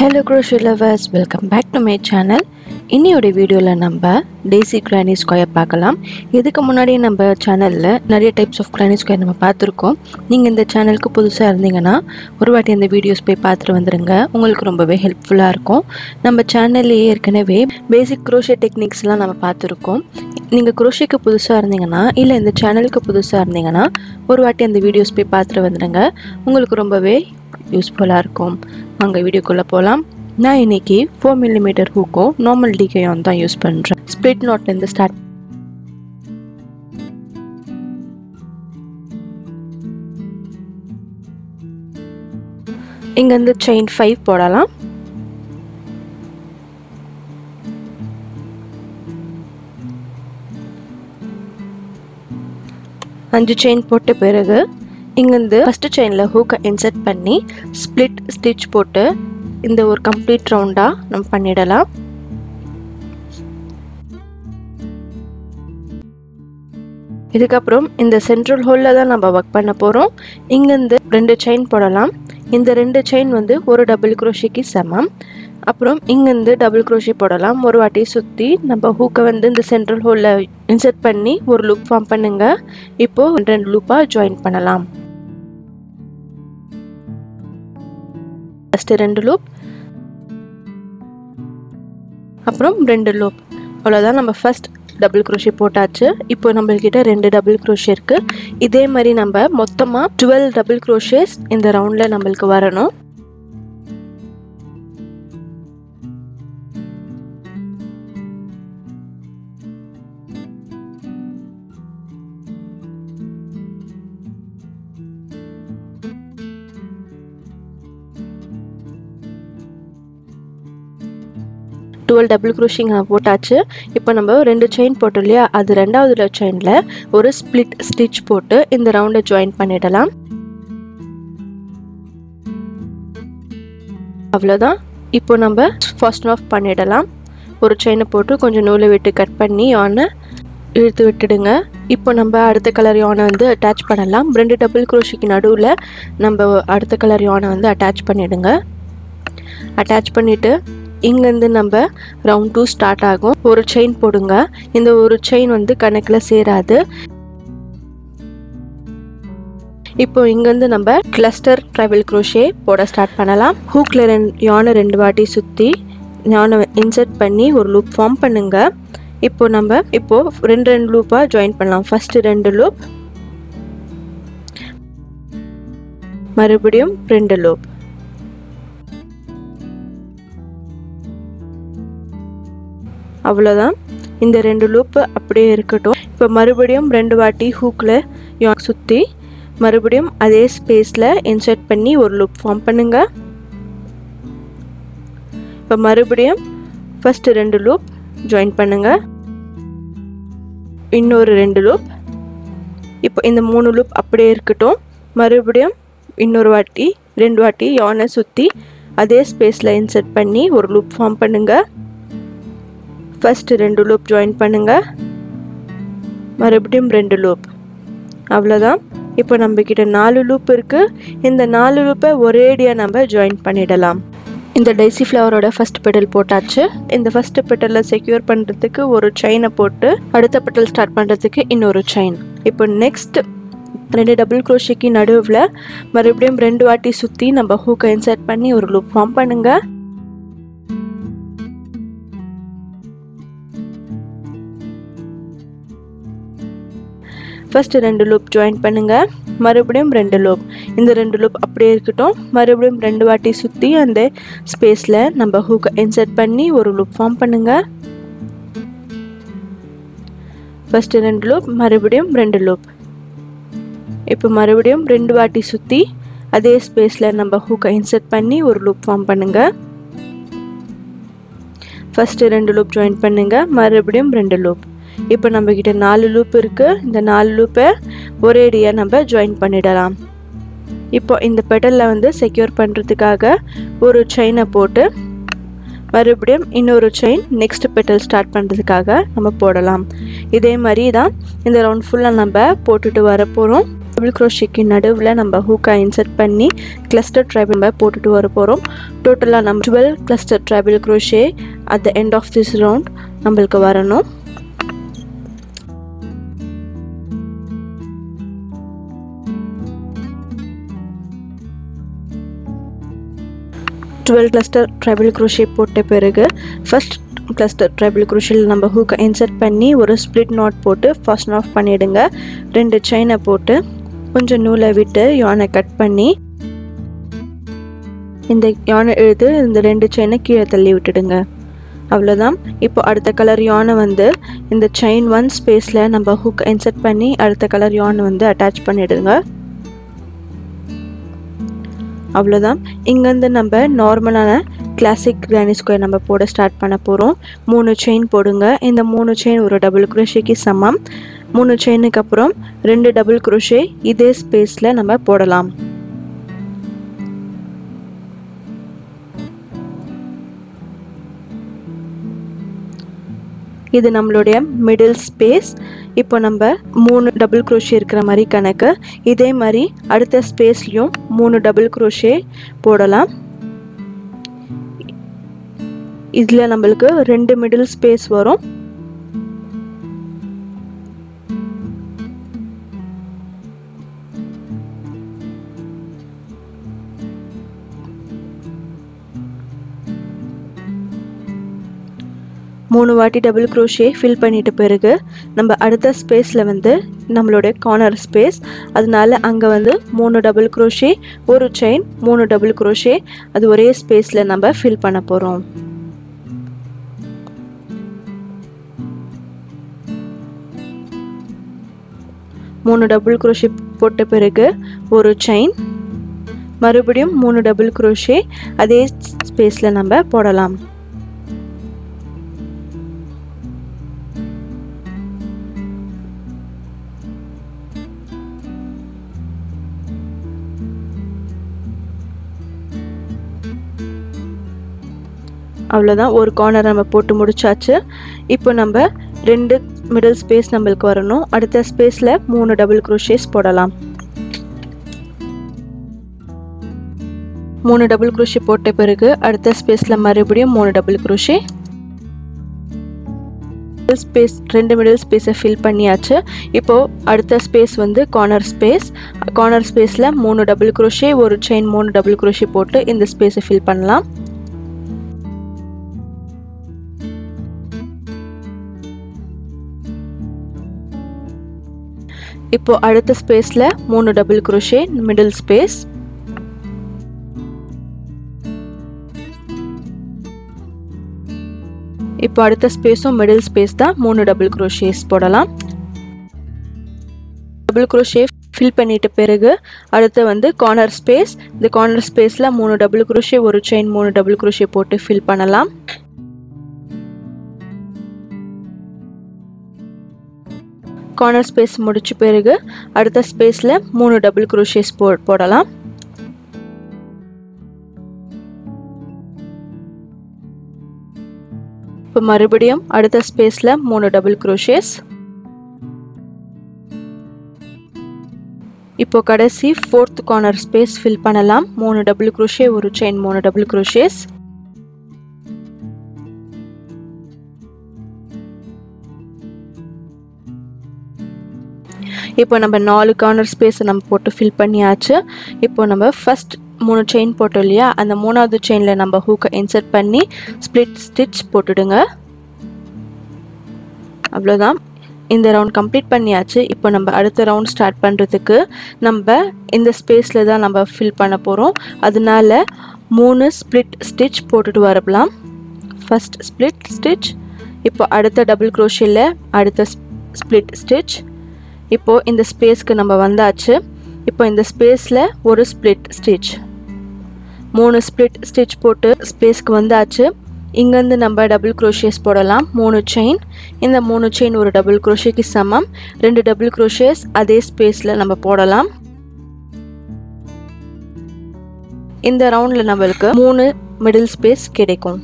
hello crochet lovers welcome back to my channel இன்னையோட வீடியோவில் நம்ம டேசி கிரானி ஸ்கொயர் பார்க்கலாம் இதுக்கு முன்னாடி நம்ம சேனலில் நிறைய டைப்ஸ் ஆஃப் கிரானி ஸ்கொயர் நம்ம பார்த்துருக்கோம் நீங்கள் இந்த சேனலுக்கு புதுசாக இருந்தீங்கன்னா ஒரு வாட்டி அந்த வீடியோஸ் போய் பார்த்துட்டு வந்துடுங்க உங்களுக்கு ரொம்பவே ஹெல்ப்ஃபுல்லாக இருக்கும் நம்ம சேனல்லையே ஏற்கனவே பேசிக் க்ரோஷே டெக்னிக்ஸ்லாம் நம்ம பார்த்துருக்கோம் நீங்கள் குரோஷிக்கு புதுசாக இருந்தீங்கன்னா இல்லை இந்த சேனலுக்கு புதுசாக இருந்தீங்கன்னா ஒரு வாட்டி அந்த வீடியோஸ் போய் பார்த்துட்டு வந்துடுங்க உங்களுக்கு ரொம்பவே யூஸ்ஃபுல்லாக இருக்கும் வாங்க வீடியோக்குள்ளே போகலாம் நான் இன்னைக்கு ஃபோர் மில்லிமீட்டர் ஹூக்கும் நார்மல் டிகேயும் தான் யூஸ் பண்ணுறேன் ஸ்பிளிட் நோட்லேருந்து ஸ்டார்ட் இங்கேருந்து செயின் ஃபைவ் போடலாம் அஞ்சு செயின் போட்ட பிறகு இங்கேருந்து ஃபஸ்ட்டு செயினில் ஹூக்கை இன்சர்ட் பண்ணி ஸ்ப்ளிட் ஸ்டிச் போட்டு இந்த ஒரு கம்ப்ளீட் ரவுண்டாக நம்ம பண்ணிடலாம் இதுக்கப்புறம் இந்த சென்ட்ரல் ஹோலில் தான் நம்ம ஒர்க் பண்ண போகிறோம் இங்கேருந்து ரெண்டு செயின் போடலாம் இந்த ரெண்டு செயின் வந்து ஒரு டபுள் குரோஷிக்கு சமம் அப்புறம் இங்கேருந்து டபுள் குரோஷி போடலாம் ஒரு வாட்டி சுற்றி நம்ம ஹூக்கை வந்து இந்த சென்ட்ரல் ஹோலில் இன்சர்ட் பண்ணி ஒரு லூப் ஃபார்ம் பண்ணுங்க இப்போது ரெண்டு லூப்பாக ஜாயின் பண்ணலாம் ஃபஸ்ட்டு ரெண்டு லூப் அப்புறம் ரெண்டு லூப் அவ்வளோதான் நம்ம ஃபஸ்ட் டபுள் குரோஷி போட்டாச்சு இப்போ நம்மள்கிட்ட ரெண்டு டபுள் குரோஷி இருக்குது இதே மாதிரி நம்ம மொத்தமாக டுவெல் டபுள் குரோஷேஸ் இந்த ரவுண்டில் நம்மளுக்கு வரணும் டுவெல் டபுள் க்ரூஷிங் போட்டாச்சு இப்போ நம்ம ரெண்டு செயின் போட்டோம் இல்லையா அது ரெண்டாவது செயினில் ஒரு ஸ்ப்ளிட் ஸ்டிச் போட்டு இந்த ரவுண்டை ஜாயின் பண்ணிடலாம் அவ்வளோதான் இப்போ நம்ம ஃபர்ஸ்ட் ஆஃப் பண்ணிடலாம் ஒரு செயினை போட்டு கொஞ்சம் நூலை விட்டு கட் பண்ணி யானை இழுத்து விட்டுடுங்க இப்போ நம்ம அடுத்த கலர் யானை வந்து அட்டாச் பண்ணலாம் ரெண்டு டபுள் குரோஷிக்கு நடுவில் நம்ம அடுத்த கலர் யானை வந்து அட்டாச் பண்ணிவிடுங்க அட்டாச் பண்ணிவிட்டு இங்கேருந்து நம்ம ரவுண்ட் டூ ஸ்டார்ட் ஆகும் ஒரு செயின் போடுங்க இந்த ஒரு செயின் வந்து கணக்கில் சேராது இப்போ இங்கேருந்து நம்ம கிளஸ்டர் ட்ரைவல் க்ரோஷே போட ஸ்டார்ட் பண்ணலாம் ஹூக்கில் ரெண்டு யானை ரெண்டு வாட்டி சுற்றி யானை இன்சர்ட் பண்ணி ஒரு லூப் ஃபார்ம் பண்ணுங்க இப்போ நம்ம இப்போ ரெண்டு ரெண்டு லூப்பாக ஜாயின் பண்ணலாம் ஃபஸ்ட்டு ரெண்டு லூப் மறுபடியும் ரெண்டு லூப் அவ்வளோதான் இந்த ரெண்டு லூப்பு அப்படியே இருக்கட்டும் இப்போ மறுபடியும் ரெண்டு வாட்டி ஹூக்கில் சுற்றி மறுபடியும் அதே ஸ்பேஸில் இன்சர்ட் பண்ணி ஒரு லூப் ஃபார்ம் பண்ணுங்க இப்போ மறுபடியும் ஃபஸ்ட்டு ரெண்டு லூப் ஜாயின் பண்ணுங்க இன்னொரு ரெண்டு லூப் இப்போ இந்த மூணு லூப் அப்படியே இருக்கட்டும் மறுபடியும் இன்னொரு வாட்டி ரெண்டு வாட்டி யானை சுற்றி அதே ஸ்பேஸில் இன்சர்ட் பண்ணி ஒரு லூப் ஃபார்ம் பண்ணுங்கள் ஃபஸ்ட்டு ரெண்டு லூப் ஜாயின் பண்ணுங்கள் மறுபடியும் ரெண்டு லூப் அவ்வளோதான் இப்போ நம்மக்கிட்ட நாலு லூப் இருக்குது இந்த நாலு லூப்பை ஒரேடியாக நம்ம ஜாயின் பண்ணிடலாம் இந்த டைசி ஃப்ளவரோட ஃபஸ்ட் பெட்டல் போட்டாச்சு இந்த ஃபஸ்ட் பெட்டலில் செக்யூர் பண்ணுறதுக்கு ஒரு செயினை போட்டு அடுத்த பெட்டல் ஸ்டார்ட் பண்ணுறதுக்கு இன்னொரு செயின் இப்போ நெக்ஸ்ட் ரெண்டு டபுள் குரோஷிக்கு நடுவில் மறுபடியும் ரெண்டு வாட்டி சுற்றி நம்ம ஹூக்கை இன்சர்ட் பண்ணி ஒரு லூப் ஃபார்ம் பண்ணுங்கள் ஃபஸ்ட்டு ரெண்டு லூப் ஜாயின் பண்ணுங்கள் மறுபடியும் ரெண்டு லூப் இந்த ரெண்டு லூப் அப்படியே இருக்கட்டும் மறுபடியும் ரெண்டு வாட்டி சுற்றி அந்த ஸ்பேஸில் நம்ம ஹூக்கை இன்சர்ட் பண்ணி ஒரு லூப் ஃபார்ம் பண்ணுங்கள் ஃபஸ்ட்டு ரெண்டு லூப் மறுபடியும் ரெண்டு லூப் இப்போ மறுபடியும் ரெண்டு வாட்டி சுற்றி அதே ஸ்பேஸில் நம்ம ஹூக்கை இன்சர்ட் பண்ணி ஒரு லூப் ஃபார்ம் பண்ணுங்கள் ஃபஸ்ட்டு ரெண்டு லூப் ஜாயின் பண்ணுங்கள் மறுபடியும் ரெண்டு லூப் இப்போ நம்மக்கிட்ட நாலு லூப் இருக்குது இந்த நாலு லூப்பை ஒரேடியாக நம்ம ஜாயின் பண்ணிடலாம் இப்போ இந்த பெடலில் வந்து செக்யூர் பண்ணுறதுக்காக ஒரு செயினை போட்டு மறுபடியும் இன்னொரு செயின் நெக்ஸ்ட் பெட்டல் ஸ்டார்ட் பண்ணுறதுக்காக நம்ம போடலாம் இதே மாதிரி தான் இந்த ரவுண்ட் ஃபுல்லாக நம்ம போட்டுட்டு வர போகிறோம் டபுள் க்ரோஷேக்கு நடுவில் நம்ம ஹூக்கை இன்சர்ட் பண்ணி கிளஸ்டர் ட்ரைபிள் நம்ம போட்டுட்டு வர போகிறோம் டோட்டலாக நம்ம twelve cluster treble crochet at the end of this round நம்மளுக்கு வரணும் டுவெல் கிளஸ்டர் ட்ரைபிள் க்ரோஷே போட்ட பிறகு ஃபஸ்ட் கிளஸ்டர் ட்ரைபிள் க்ரோஷில் நம்ம ஹூக்கை இன்சர்ட் பண்ணி ஒரு ஸ்ப்ளிட் நாட் போட்டு ஃபர்ஸ்ட் ஆஃப் பண்ணிவிடுங்க ரெண்டு செயினை போட்டு கொஞ்சம் நூலை விட்டு யானை கட் பண்ணி இந்த யானை இழுத்து இந்த ரெண்டு செயினை கீழே தள்ளி விட்டுடுங்க அவ்வளோதான் இப்போ அடுத்த கலர் யானை வந்து இந்த செயின் ஒன் ஸ்பேஸில் நம்ம ஹுக் இன்சர்ட் பண்ணி அடுத்த கலர் யானை வந்து அட்டாச் பண்ணிடுங்க அவ்வளோதான் இங்கேருந்து நம்ம நார்மலான கிளாசிக் கிரானி ஸ்கொயர் நம்ம போட ஸ்டார்ட் பண்ண போகிறோம் மூணு செயின் போடுங்க இந்த மூணு செயின் ஒரு டபுள் குரோஷேக்கு சமம் மூணு செயினுக்கு அப்புறம் ரெண்டு டபுள் குரோஷே இதே ஸ்பேஸில் நம்ம போடலாம் இது நம்மளுடைய மிடில் ஸ்பேஸ் இப்போ நம்ம மூணு டபுள் குரோஷே இருக்கிற மாதிரி கணக்கு இதே மாதிரி அடுத்த ஸ்பேஸ்லையும் மூணு டபுள் குரோஷே போடலாம் இதில் நம்மளுக்கு ரெண்டு மிடில் ஸ்பேஸ் வரும் மூணு வாட்டி டபுள் க்ரோஷே ஃபில் பண்ணிட்ட பிறகு நம்ம அடுத்த ஸ்பேஸில் வந்து நம்மளுடைய கார்னர் ஸ்பேஸ் அதனால அங்கே வந்து மூணு டபுள் க்ரோஷே ஒரு செயின் மூணு டபுள் க்ரோஷே அது ஒரே ஸ்பேஸில் நம்ம ஃபில் பண்ண போகிறோம் மூணு டபுள் க்ரோஷே போட்ட பிறகு ஒரு செயின் மறுபடியும் மூணு டபுள் க்ரோஷே அதே ஸ்பேஸில் நம்ம போடலாம் அவ்வளோதான் ஒரு கார்னர் நம்ம போட்டு முடிச்சாச்சு இப்போ நம்ம ரெண்டு மிடில் ஸ்பேஸ் நம்மளுக்கு வரணும் அடுத்த ஸ்பேஸில் மூணு டபுள் குரோஷேஸ் போடலாம் மூணு டபுள் குரோஷே போட்ட பிறகு அடுத்த ஸ்பேஸில் மறுபடியும் மூணு டபுள் குரோஷே ஸ்பேஸ் ரெண்டு மிடில் ஸ்பேஸை ஃபில் பண்ணியாச்சு இப்போது அடுத்த ஸ்பேஸ் வந்து கார்னர் ஸ்பேஸ் கார்னர் ஸ்பேஸில் மூணு டபுள் குரோஷே ஒரு செயின் மூணு டபுள் குரோஷே போட்டு இந்த ஸ்பேஸை ஃபில் பண்ணலாம் இப்போ அடுத்த ஸ்பேஸில் மூணு டபுள் குரோஷே மிடில் ஸ்பேஸ் இப்போ அடுத்த ஸ்பேஸும் மிடில் ஸ்பேஸ் தான் மூணு டபுள் குரோஷேஸ் போடலாம் டபுள் குரோஷே ஃபில் பண்ணிட்ட பிறகு அடுத்து வந்து கார்னர் ஸ்பேஸ் இந்த கார்னர் ஸ்பேஸில் மூணு டபுள் குரோஷே ஒரு செயின் மூணு டபுள் குரோஷே போட்டு ஃபில் பண்ணலாம் கார்னர் ஸ்பேஸ் முடிச்ச பிறகு அடுத்த ஸ்பேஸில் மூணு டபுள் குரோஷேஸ் போ போடலாம் இப்போ மறுபடியும் அடுத்த ஸ்பேஸில் மூணு டபுள் குரோஷேஸ் இப்போ கடைசி ஃபோர்த் கார்னர் ஸ்பேஸ் ஃபில் பண்ணலாம் மூணு டபுள் குரோஷே ஒரு செயின் மூணு டபுள் குரோஷேஸ் இப்போ நம்ம நாலு கார்னர் ஸ்பேஸை நம்ம போட்டு ஃபில் பண்ணியாச்சு இப்போ நம்ம ஃபஸ்ட் மூணு செயின் போட்டோம் இல்லையா அந்த மூணாவது செயினில் நம்ம ஹூக்கை இன்சர்ட் பண்ணி ஸ்ப்ளிட் ஸ்டிச் போட்டுடுங்க அவ்வளோதான் இந்த ரவுண்ட் கம்ப்ளீட் பண்ணியாச்சு இப்போ நம்ம அடுத்த ரவுண்ட் ஸ்டார்ட் பண்ணுறதுக்கு நம்ம இந்த ஸ்பேஸில் தான் நம்ம ஃபில் பண்ண போகிறோம் அதனால மூணு ஸ்ப்ளிட் ஸ்டிச் போட்டுட்டு வரலாம் ஃபஸ்ட் ஸ்ப்ளிட் ஸ்டிச் இப்போ அடுத்த டபுள் க்ரோஷியில் அடுத்த ஸ்ப்ளிட் ஸ்டிச் இப்போது இந்த ஸ்பேஸ்க்கு நம்ம வந்தாச்சு இப்போ இந்த ஸ்பேஸில் ஒரு ஸ்ப்ளிட் ஸ்டிச் மூணு ஸ்ப்ளிட் ஸ்டிச் போட்டு ஸ்பேஸ்க்கு வந்தாச்சு இங்கேருந்து நம்ம டபுள் க்ரோஷேஸ் போடலாம் மூணு செயின் இந்த மூணு செயின் ஒரு டபுள் க்ரோஷேக்கு சமம் ரெண்டு டபுள் க்ரோஷேஸ் அதே ஸ்பேஸில் நம்ம போடலாம் இந்த ரவுண்டில் நம்மளுக்கு மூணு மிடில் ஸ்பேஸ் கிடைக்கும்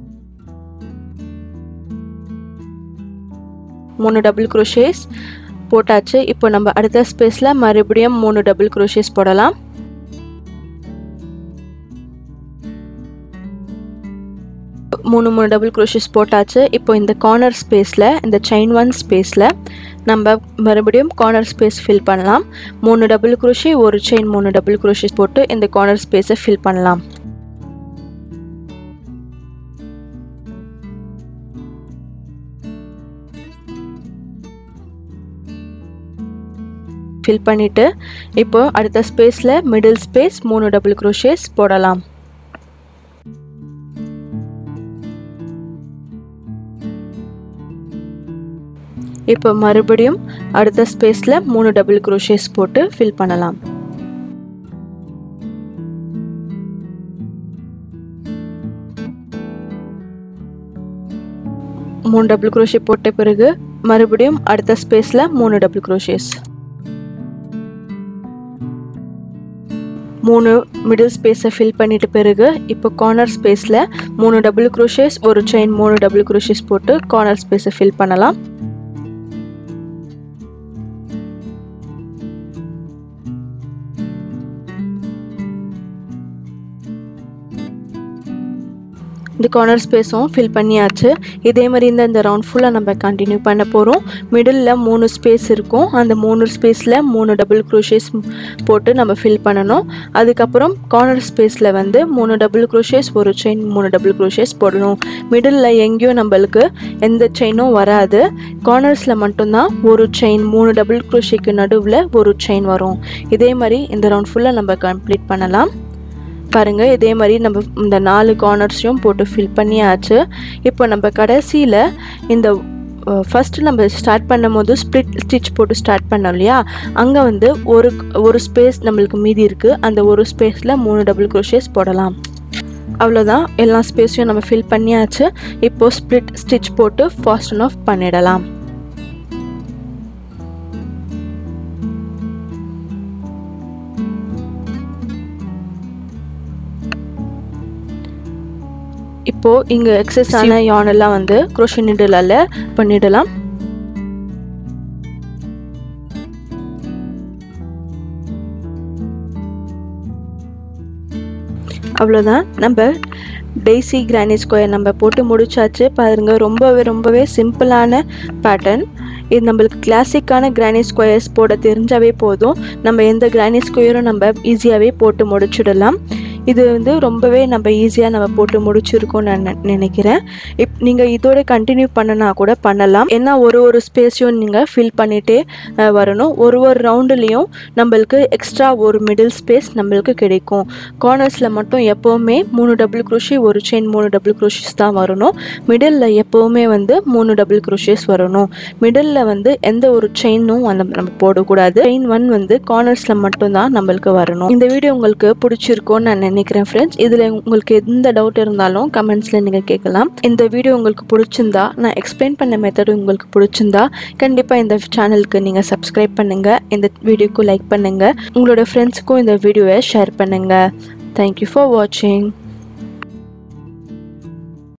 மூணு டபுள் க்ரோஷேஸ் போட்டாச்சு இப்போ நம்ம அடுத்த ஸ்பேஸில் மறுபடியும் மூணு டபுள் குரோஷேஸ் போடலாம் மூணு மூணு டபுள் குரோஷஸ் போட்டாச்சு இப்போ இந்த கார்னர் ஸ்பேஸில் இந்த செயின் ஒன் ஸ்பேஸில் நம்ம மறுபடியும் கார்னர் ஸ்பேஸ் ஃபில் பண்ணலாம் மூணு டபுள் குரோஷே ஒரு செயின் மூணு டபுள் குரோஷஸ் போட்டு இந்த கார்னர் ஸ்பேஸை ஃபில் பண்ணலாம் ஃபில் பண்ணிவிட்டு இப்போ அடுத்த ஸ்பேஸில் மிடில் ஸ்பேஸ் மூணு டபுள் குரோஷேஸ் போடலாம் இப்போ மறுபடியும் அடுத்த ஸ்பேஸில் மூணு டபுள் குரோஷேஸ் போட்டு ஃபில் பண்ணலாம் மூணு டபுள் குரோஷே போட்ட பிறகு மறுபடியும் அடுத்த ஸ்பேஸில் மூணு டபுள் குரோஷேஸ் மூணு மிடில் ஸ்பேஸை ஃபில் பண்ணிட்ட பிறகு இப்போ கார்னர் ஸ்பேஸில் மூணு டபுள் குரோஷேஸ் ஒரு செயின் மூணு டபுள் குரோஷேஸ் போட்டு கார்னர் ஸ்பேஸை ஃபில் பண்ணலாம் இந்த கார்னர் ஸ்பேஸும் ஃபில் பண்ணியாச்சு இதே மாதிரி இந்த இந்த ரவுண்ட் ஃபுல்லாக நம்ம கண்டினியூ பண்ண போகிறோம் மிடில் மூணு ஸ்பேஸ் இருக்கும் அந்த மூணு ஸ்பேஸில் மூணு டபுள் குரோஷேஸ் போட்டு நம்ம ஃபில் பண்ணணும் அதுக்கப்புறம் கார்னர் ஸ்பேஸில் வந்து மூணு டபுள் குரோஷேஸ் ஒரு செயின் மூணு டபுள் குரோஷேஸ் போடணும் மிடில் எங்கேயும் நம்மளுக்கு எந்த செயினும் வராது கார்னர்ஸில் மட்டும்தான் ஒரு செயின் மூணு டபுள் குரோஷேக்கு நடுவில் ஒரு செயின் வரும் இதே மாதிரி இந்த ரவுண்ட் ஃபுல்லாக நம்ம கம்ப்ளீட் பண்ணலாம் பாருங்கள் இதே மாதிரி நம்ம இந்த நாலு கார்னர்ஸையும் போட்டு ஃபில் பண்ணியாச்சு இப்போ நம்ம கடைசியில் இந்த ஃபஸ்ட்டு நம்ம ஸ்டார்ட் பண்ணும் போது ஸ்ப்ளிட் ஸ்டிச் போட்டு ஸ்டார்ட் பண்ணோம் இல்லையா அங்கே வந்து ஒரு ஒரு ஸ்பேஸ் நம்மளுக்கு மீதி இருக்குது அந்த ஒரு ஸ்பேஸில் மூணு டபுள் குரோஷேஸ் போடலாம் அவ்வளோதான் எல்லா ஸ்பேஸையும் நம்ம ஃபில் பண்ணியாச்சு இப்போது ஸ்ப்ளிட் ஸ்டிச் போட்டு ஃபாஸ்ட் அண்ட் ஆஃப் பண்ணிடலாம் இப்போது இங்கே எக்ஸஸ் ஆன யானெல்லாம் வந்து குரோஷன் நீடலால் பண்ணிடலாம் அவ்வளோதான் நம்ம டெய்ஸி கிரானைட் ஸ்கொயர் நம்ம போட்டு முடிச்சாச்சு பாருங்க ரொம்பவே ரொம்பவே சிம்பிளான பேட்டர்ன் இது நம்மளுக்கு கிளாசிக்கான கிரானைட் ஸ்கொயர்ஸ் போட தெரிஞ்சாவே போதும் நம்ம எந்த கிரானைட் ஸ்கொயரும் நம்ம ஈஸியாகவே போட்டு முடிச்சிடலாம் இது வந்து ரொம்பவே நம்ம ஈஸியாக நம்ம போட்டு முடிச்சிருக்கோம் நான் நெ- நினைக்கிறேன் இப் நீங்கள் இதோட கண்டினியூ பண்ணனா கூட பண்ணலாம் ஏன்னா ஒரு ஒரு ஸ்பேஸையும் நீங்கள் ஃபில் பண்ணிகிட்டே வரணும் ஒரு ஒரு ரவுண்டுலேயும் நம்மளுக்கு எக்ஸ்ட்ரா ஒரு மிடில் ஸ்பேஸ் நம்மளுக்கு கிடைக்கும் கார்னர்ஸில் மட்டும் எப்போவுமே மூணு டபுள் குரோஷி ஒரு செயின் மூணு டபுள் குரோஷிஸ் தான் வரணும் மிடில் எப்போவுமே வந்து மூணு டபுள் குரோஷிஸ் வரணும் மிடில் வந்து எந்த ஒரு செயினும் அந்த நம்ம போடக்கூடாது செயின் ஒன் வந்து கார்னர்ஸில் மட்டும்தான் நம்மளுக்கு வரணும் இந்த வீடியோ உங்களுக்கு பிடிச்சிருக்கோன்னு நான் நினைக்கிறேன் ஃப்ரெண்ட்ஸ் இதில் உங்களுக்கு எந்த டவுட் இருந்தாலும் கமெண்ட்ஸில் நீங்கள் கேட்கலாம் இந்த வீடியோ உங்களுக்கு பிடிச்சிருந்தா நான் எக்ஸ்பிளைன் பண்ண மெத்தட் உங்களுக்கு பிடிச்சிருந்தா கண்டிப்பாக இந்த சேனலுக்கு நீங்கள் சப்ஸ்கிரைப் பண்ணுங்கள் இந்த வீடியோக்கு லைக் பண்ணுங்கள் உங்களோட ஃப்ரெண்ட்ஸுக்கும் இந்த வீடியோவை ஷேர் பண்ணுங்கள் தேங்க்யூ ஃபார் வாட்சிங்